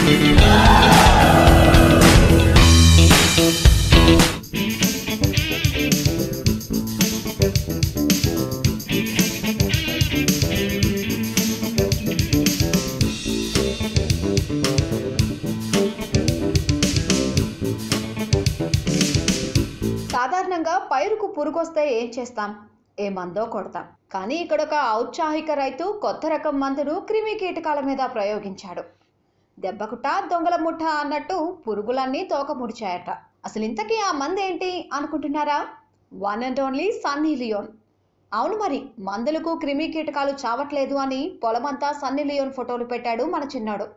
సాధారణంగా పైరుకు పురుగొస్తే ఏం చేస్తాం ఏ మందో కొడతాం కానీ ఇక్కడ ఒక ఔత్సాహిక రైతు కొత్త రకం మందును క్రిమి కీటకాల మీద ప్రయోగించాడు దెబ్బకుట దొంగల ముఠ అన్నట్టు పురుగులన్నీ తోక ముడిచాయట అసలు ఇంతకీ ఆ మందు ఏంటి అనుకుంటున్నారా one and only Sunny Leone అవును మరి మందులకు క్రిమి కీటకాలు చావట్లేదు అని పొలమంతా సన్నీ లియోన్ ఫోటోలు పెట్టాడు మన చిన్నాడు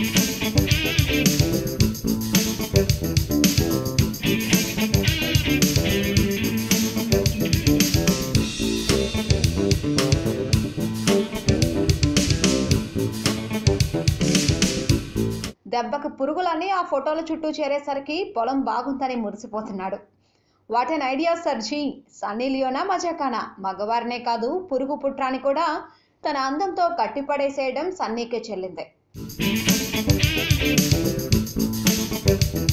దెబ్బకు పురుగులన్నీ ఆ ఫోటోల చుట్టూ చేరేసరికి పొలం బాగుందని మురిసిపోతున్నాడు what an idea sir ji Sunny లియోనా మజాకానా మగవారినే కాదు పురుగు పుట్రాని కూడా తన అందంతో కట్టిపడేసేయడం సన్నీకే చెల్లిందే